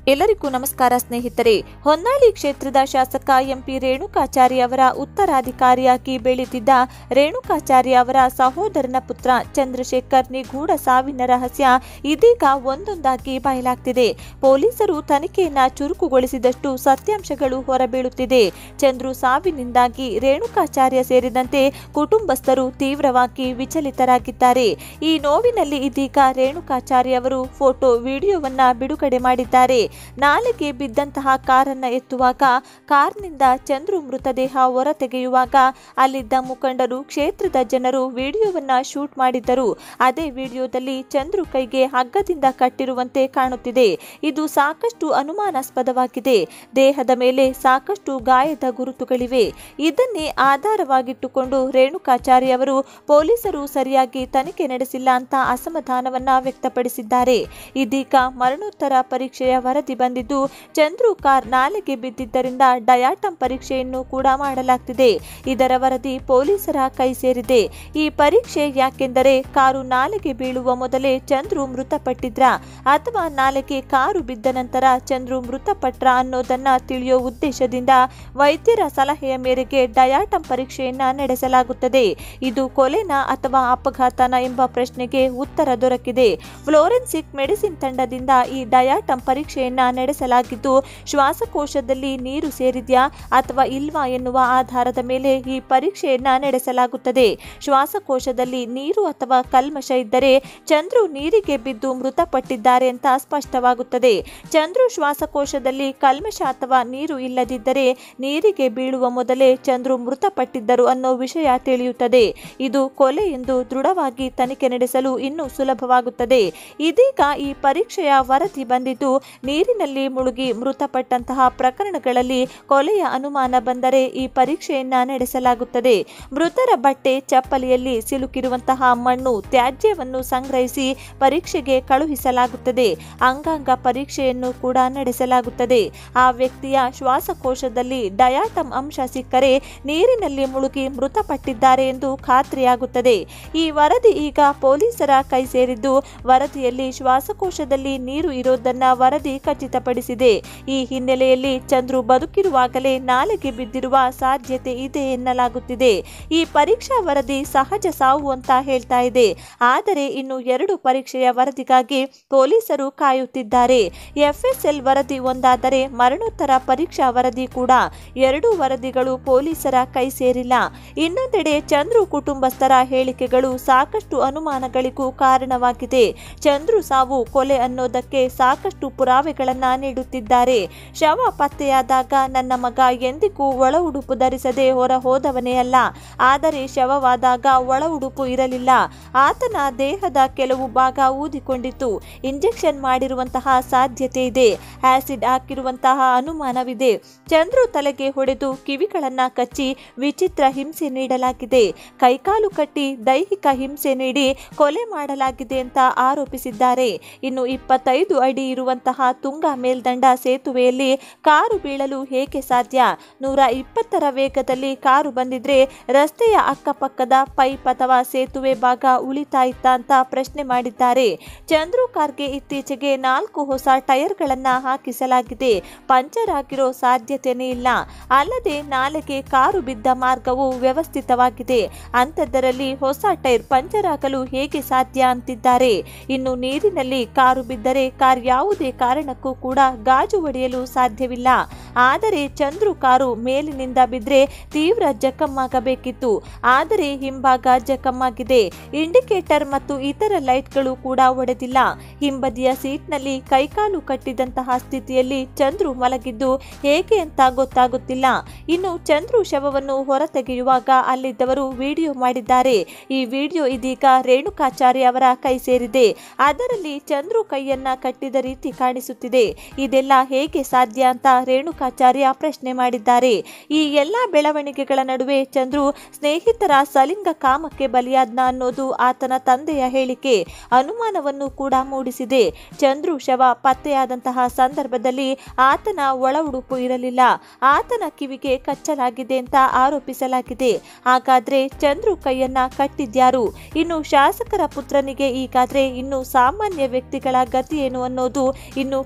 ಎಲ್ಲರಿಗೂ ನಮಸ್ಕಾರ ಸ್ನೇಹಿತರೆ ಹೊನ್ನಾಳಿ ಕ್ಷೇತ್ರದ ಶಾಸಕ ಎಂಪಿ ರೇಣುಕಾಚಾರ್ಯ ಅವರ ಉತ್ತರಾಧಿಕಾರಿಯಾಗಿ ಬೆಳೆದಿದ್ದ ರೇಣುಕಾಚಾರ್ಯ ಅವರ ಸಹೋದರನ ಪುತ್ರ ಚಂದ್ರಶೇಖರ್ ನಿಗೂಢ ಸಾವಿನ ರಹಸ್ಯ ಇದೀಗ ಒಂದೊಂದಾಗಿ ಬಯಲಾಗ್ತಿದೆ ಪೊಲೀಸರು ತನಿಖೆಯನ್ನ ಚುರುಕುಗೊಳಿಸಿದಷ್ಟು ಸತ್ಯಾಂಶಗಳು ಹೊರಬೀಳುತ್ತಿದೆ ಚಂದ್ರು ಸಾವಿನಿಂದಾಗಿ ರೇಣುಕಾಚಾರ್ಯ ಸೇರಿದಂತೆ ಕುಟುಂಬಸ್ಥರು ತೀವ್ರವಾಗಿ ವಿಚಲಿತರಾಗಿದ್ದಾರೆ ಈ ನೋವಿನಲ್ಲಿ ಇದೀಗ ರೇಣುಕಾಚಾರ್ಯ ಅವರು ಫೋಟೋ ವಿಡಿಯೋವನ್ನ ಬಿಡುಗಡೆ ಮಾಡಿದ್ದಾರೆ ನಾಲೆಗೆ ಬಿದ್ದಂತಹ ಕಾರನ್ನ ಎತ್ತುವಾಗ ಕಾರ್ನಿಂದ ಚಂದ್ರು ಮೃತದೇಹ ಹೊರತೆಗೆಯುವಾಗ ಅಲ್ಲಿದ್ದ ಮುಖಂಡರು ಕ್ಷೇತ್ರದ ಜನರು ವಿಡಿಯೋವನ್ನ ಶೂಟ್ ಮಾಡಿದ್ದರು ಅದೇ ವಿಡಿಯೋದಲ್ಲಿ ಚಂದ್ರು ಕೈಗೆ ಹಗ್ಗದಿಂದ ಕಟ್ಟಿರುವಂತೆ ಕಾಣುತ್ತಿದೆ ಇದು ಸಾಕಷ್ಟು ಅನುಮಾನಾಸ್ಪದವಾಗಿದೆ ದೇಹದ ಮೇಲೆ ಸಾಕಷ್ಟು ಗಾಯದ ಗುರುತುಗಳಿವೆ ಇದನ್ನೇ ಆಧಾರವಾಗಿಟ್ಟುಕೊಂಡು ರೇಣುಕಾಚಾರ್ಯ ಅವರು ಪೊಲೀಸರು ಸರಿಯಾಗಿ ತನಿಖೆ ನಡೆಸಿಲ್ಲ ಅಂತ ಅಸಮಾಧಾನವನ್ನ ವ್ಯಕ್ತಪಡಿಸಿದ್ದಾರೆ ಇದೀಗ ಮರಣೋತ್ತರ ಪರೀಕ್ಷೆಯ ವರದಿ ಬಂದಿದ್ದು ಚಂದ್ರು ಕಾರ್ ನಾಲೆಗೆ ಬಿದ್ದಿದ್ದರಿಂದ ಡಯಾಟಮ್ ಪರೀಕ್ಷೆಯನ್ನು ಕೂಡ ಮಾಡಲಾಗ್ತಿದೆ ಇದರ ವರದಿ ಪೊಲೀಸರ ಕೈ ಸೇರಿದೆ ಈ ಪರೀಕ್ಷೆ ಯಾಕೆಂದರೆ ಕಾರು ನಾಲೆಗೆ ಬೀಳುವ ಮೊದಲೇ ಚಂದ್ರು ಮೃತಪಟ್ಟಿದ್ರ ಅಥವಾ ನಾಲೆಗೆ ಕಾರು ಬಿದ್ದ ನಂತರ ಚಂದ್ರು ಮೃತಪಟ್ರ ಅನ್ನೋದನ್ನ ತಿಳಿಯೋ ಉದ್ದೇಶದಿಂದ ವೈದ್ಯರ ಸಲಹೆಯ ಮೇರೆಗೆ ಡಯಾಟಮ್ ಪರೀಕ್ಷೆಯನ್ನ ನಡೆಸಲಾಗುತ್ತದೆ ಇದು ಕೊಲೆನಾ ಅಥವಾ ಅಪಘಾತನ ಎಂಬ ಪ್ರಶ್ನೆಗೆ ಉತ್ತರ ದೊರಕಿದೆ ಫ್ಲೋರೆನ್ಸಿಕ್ ಮೆಡಿಸಿನ್ ತಂಡದಿಂದ ಈ ಡಯಾಟಮ್ ಪರೀಕ್ಷೆಯನ್ನ ನಡೆಸಲಾಗಿದ್ದು ಶ್ವಾಸಕೋಶದಲ್ಲಿ ನೀರು ಸೇರಿದ್ಯಾ ಅಥವಾ ಇಲ್ವಾ ಎನ್ನುವ ಆಧಾರದ ಮೇಲೆ ಈ ಪರೀಕ್ಷೆಯನ್ನ ನಡೆಸಲಾಗುತ್ತದೆ ಶ್ವಾಸಕೋಶದಲ್ಲಿ ನೀರು ಅಥವಾ ಕಲ್ಮಶ ಇದ್ದರೆ ಚಂದ್ರು ನೀರಿಗೆ ಬಿದ್ದು ಮೃತಪಟ್ಟಿದ್ದಾರೆ ಅಂತ ಸ್ಪಷ್ಟವಾಗುತ್ತದೆ ಚಂದ್ರು ಶ್ವಾಸಕೋಶದಲ್ಲಿ ಕಲ್ಮಶ ಅಥವಾ ನೀರು ಇಲ್ಲದಿದ್ದರೆ ನೀರಿಗೆ ಬೀಳುವ ಮೊದಲೇ ಚಂದ್ರು ಮೃತಪಟ್ಟಿದ್ದರು ಅನ್ನೋ ವಿಷಯ ತಿಳಿಯುತ್ತದೆ ಇದು ಕೊಲೆ ಎಂದು ದೃಢವಾಗಿ ತನಿಖೆ ನಡೆಸಲು ಇನ್ನೂ ಸುಲಭವಾಗುತ್ತದೆ ಇದೀಗ ಈ ಪರೀಕ್ಷೆಯ ವರದಿ ಬಂದಿದ್ದು ನೀರಿನಲ್ಲಿ ಮುಳುಗಿ ಮೃತಪಟ್ಟಂತಹ ಪ್ರಕರಣಗಳಲ್ಲಿ ಕೊಲೆಯ ಅನುಮಾನ ಬಂದರೆ ಈ ಪರೀಕ್ಷೆಯನ್ನ ನಡೆಸಲಾಗುತ್ತದೆ ಮೃತರ ಬಟ್ಟೆ ಚಪ್ಪಲಿಯಲ್ಲಿ ಸಿಲುಕಿರುವಂತಹ ಮಣ್ಣು ತ್ಯಾಜ್ಯವನ್ನು ಸಂಗ್ರಹಿಸಿ ಪರೀಕ್ಷೆಗೆ ಕಳುಹಿಸಲಾಗುತ್ತದೆ ಅಂಗಾಂಗ ಪರೀಕ್ಷೆಯನ್ನು ಕೂಡ ನಡೆಸಲಾಗುತ್ತದೆ ಆ ವ್ಯಕ್ತಿಯ ಶ್ವಾಸಕೋಶದಲ್ಲಿ ಡಯಾಟಮ್ ಅಂಶ ಸಿಕ್ಕರೆ ನೀರಿನಲ್ಲಿ ಮುಳುಗಿ ಮೃತಪಟ್ಟಿದ್ದಾರೆ ಎಂದು ಖಾತ್ರಿಯಾಗುತ್ತದೆ ಈ ವರದಿ ಈಗ ಪೊಲೀಸರ ಕೈ ಸೇರಿದ್ದು ವರದಿಯಲ್ಲಿ ಶ್ವಾಸಕೋಶದಲ್ಲಿ ನೀರು ಇರೋದನ್ನ ವರದಿ ಖಚಿತಪಡಿಸಿದೆ ಈ ಹಿನ್ನೆಲೆಯಲ್ಲಿ ಚಂದ್ರು ಬದುಕಿರುವಾಗಲೇ ನಾಲೆಗೆ ಬಿದ್ದಿರುವ ಸಾಧ್ಯತೆ ಇದೆ ಎನ್ನಲಾಗುತ್ತಿದೆ ಈ ಪರೀಕ್ಷಾ ವರದಿ ಸಹಜ ಸಾವು ಅಂತ ಹೇಳ್ತಾ ಇದೆ ಆದರೆ ಇನ್ನು ಎರಡು ಪರೀಕ್ಷೆಯ ವರದಿಗಾಗಿ ಪೊಲೀಸರು ಕಾಯುತ್ತಿದ್ದಾರೆ ಎಫ್ಎಸ್ಎಲ್ ವರದಿ ಒಂದಾದರೆ ಮರಣೋತ್ತರ ಪರೀಕ್ಷಾ ವರದಿ ಕೂಡ ಎರಡೂ ವರದಿಗಳು ಪೊಲೀಸರ ಕೈ ಸೇರಿಲ್ಲ ಇನ್ನೊಂದೆಡೆ ಚಂದ್ರು ಕುಟುಂಬಸ್ಥರ ಹೇಳಿಕೆಗಳು ಸಾಕಷ್ಟು ಅನುಮಾನಗಳಿಗೂ ಕಾರಣವಾಗಿದೆ ಚಂದ್ರು ಸಾವು ಕೊಲೆ ಅನ್ನೋದಕ್ಕೆ ಸಾಕಷ್ಟು ಪುರಾವೆಗಳನ್ನ ನೀಡುತ್ತಿದ್ದಾರೆ ಶವ ಪತ್ತೆಯಾದಾಗ ನನ್ನ ಮಗ ಎಂದಿಗೂ ಒಳ ಉಡುಪು ಧರಿಸದೆ ಹೊರ ಹೋದವನೇ ಅಲ್ಲ ಆದರೆ ಶವವಾದಾಗ ಒಳ ಉಡುಪು ಇರಲಿಲ್ಲ ಆತನ ದೇಹದ ಕೆಲವು ಭಾಗ ಊದಿಕೊಂಡಿತ್ತು ಇಂಜೆಕ್ಷನ್ ಮಾಡಿರುವಂತಹ ಸಾಧ್ಯತೆ ಇದೆ ಆಸಿಡ್ ಹಾಕಿರುವಂತಹ ಅನುಮಾನವಿದೆ ಚಂದ್ರು ತಲೆಗೆ ಹೊಡೆದು ಕಿವಿಗಳನ್ನ ಕಚ್ಚಿ ವಿಚಿತ್ರ ಹಿಂಸೆ ನೀಡಲಾಗಿದೆ ಕೈಕಾಲು ಕಟ್ಟಿ ದೈಹಿಕ ಹಿಂಸೆ ನೀಡಿ ಕೊಲೆ ಮಾಡಲಾಗಿದೆ ಅಂತ ಆರೋಪಿಸಿದ್ದಾರೆ ಇನ್ನು ಇಪ್ಪತ್ತೈದು ಅಡಿ ಇರುವಂತಹ ತುಂಗಾ ಮೇಲ್ದಂಡ ಸೇತುವೆಯಲ್ಲಿ ಕಾರು ಬೀಳಲು ಹೇಗೆ ಸಾಧ್ಯ ನೂರ ಇಪ್ಪತ್ತರ ವೇಗದಲ್ಲಿ ಕಾರು ಬಂದಿದ್ರೆ ರಸ್ತೆಯ ಅಕ್ಕಪಕ್ಕದ ಪೈಪ್ ಅಥವಾ ಸೇತುವೆ ಭಾಗ ಉಳಿತಾ ಇತ್ತ ಅಂತ ಪ್ರಶ್ನೆ ಮಾಡಿದ್ದಾರೆ ಚಂದ್ರು ಕಾರ್ಗೆ ಇತ್ತೀಚೆಗೆ ನಾಲ್ಕು ಹೊಸ ಟೈರ್ಗಳನ್ನ ಹಾಕಿಸಲಾಗಿದೆ ಪಂಚರ್ ಆಗಿರೋ ಸಾಧ್ಯತೆನೇ ಇಲ್ಲ ಅಲ್ಲದೆ ನಾಲೆಗೆ ಕಾರು ಬಿದ್ದ ಮಾರ್ಗವು ವ್ಯವಸ್ಥಿತವಾಗಿದೆ ಅಂಥದ್ದರಲ್ಲಿ ಹೊಸ ಟೈರ್ ಪಂಚರ್ ಆಗಲು ಹೇಗೆ ಸಾಧ್ಯ ಅಂತಿದ್ದಾರೆ ಇನ್ನು ನೀರಿನಲ್ಲಿ ಕಾರು ಬಿದ್ದರೆ ಕಾರ್ ಯಾವುದೇ ಕಾರಣಕ್ಕೂ ಕೂಡ ಗಾಜು ಒಡೆಯಲು ಸಾಧ್ಯವಿಲ್ಲ ಆದರೆ ಚಂದ್ರು ಕಾರು ಮೇಲಿನಿಂದ ಬಿದ್ದರೆ ತೀವ್ರ ಜಖಮ್ಮಾಗಬೇಕಿತ್ತು ಆದರೆ ಹಿಂಭಾಗ ಜಖಮ್ಮಾಗಿದೆ ಇಂಡಿಕೇಟರ್ ಮತ್ತು ಇತರ ಲೈಟ್ಗಳು ಕೂಡ ಒಡೆದಿಲ್ಲ ಹಿಂಬದಿಯ ಸೀಟ್ನಲ್ಲಿ ಕೈಕಾಲು ಕಟ್ಟಿದಂತಹ ಸ್ಥಿತಿಯಲ್ಲಿ ಚಂದ್ರು ಮಲಗಿದ್ದು ಹೇಗೆ ಅಂತ ಗೊತ್ತಾಗುತ್ತಿಲ್ಲ ಇನ್ನು ಚಂದ್ರು ಶವವನ್ನು ಹೊರತೆಗೆಯುವಾಗ ಅಲ್ಲಿದ್ದವರು ವಿಡಿಯೋ ಮಾಡಿದ್ದಾರೆ ಈ ವಿಡಿಯೋ ಇದೀಗ ರೇಣುಕಾಚಾರ್ಯ ಅವರ ಕೈ ಸೇರಿದೆ ಅದರಲ್ಲಿ ಚಂದ್ರು ಕೈಯನ್ನ ಕಟ್ಟಿದ ರೀತಿ ಕಾಣಿಸುತ್ತಿದೆ ಇದೆಲ್ಲ ಹೇಗೆ ಸಾಧ್ಯ ಅಂತ ರೇಣುಕಾಚಾರ್ಯ ಪ್ರಶ್ನೆ ಮಾಡಿದ್ದಾರೆ ಈ ಎಲ್ಲಾ ಬೆಳವಣಿಗೆಗಳ ನಡುವೆ ಚಂದ್ರು ಸ್ನೇಹಿತರ ಸಲಿಂಗ ಕಾಮಕ್ಕೆ ಬಲಿಯಾದ್ನ ಅನ್ನೋದು ಆತನ ತಂದೆಯ ಹೇಳಿಕೆ ಅನುಮಾನವನ್ನು ಕೂಡ ಮೂಡಿಸಿದೆ ಚಂದ್ರು ಶವ ಪತ್ತೆಯಾದಂತಹ ಸಂದರ್ಭದಲ್ಲಿ ಆತನ ಒಳ ಉಡುಪು ಇರಲಿಲ್ಲ ಆತನ ಕಿವಿಗೆ ಕಚ್ಚಲಾಗಿದೆ ಅಂತ ಆರೋಪಿಸಲಾಗಿದೆ ಹಾಗಾದ್ರೆ ಚಂದ್ರು ಕೈಯನ್ನ ಕಟ್ಟಿದ್ಯಾರು ಇನ್ನು ಶಾಸಕರ ಪುತ್ರನಿಗೆ ಈಗಾದ್ರೆ ಇನ್ನು ಸಾಮಾನ್ಯ ವ್ಯಕ್ತಿಗಳ ಗತಿ ಏನು ಅನ್ನೋದು ಇನ್ನು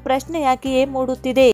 ಪ್ರಶ್ನೆಯಾಗಿಯೇ ಮೂಡುತ್ತಿದೆ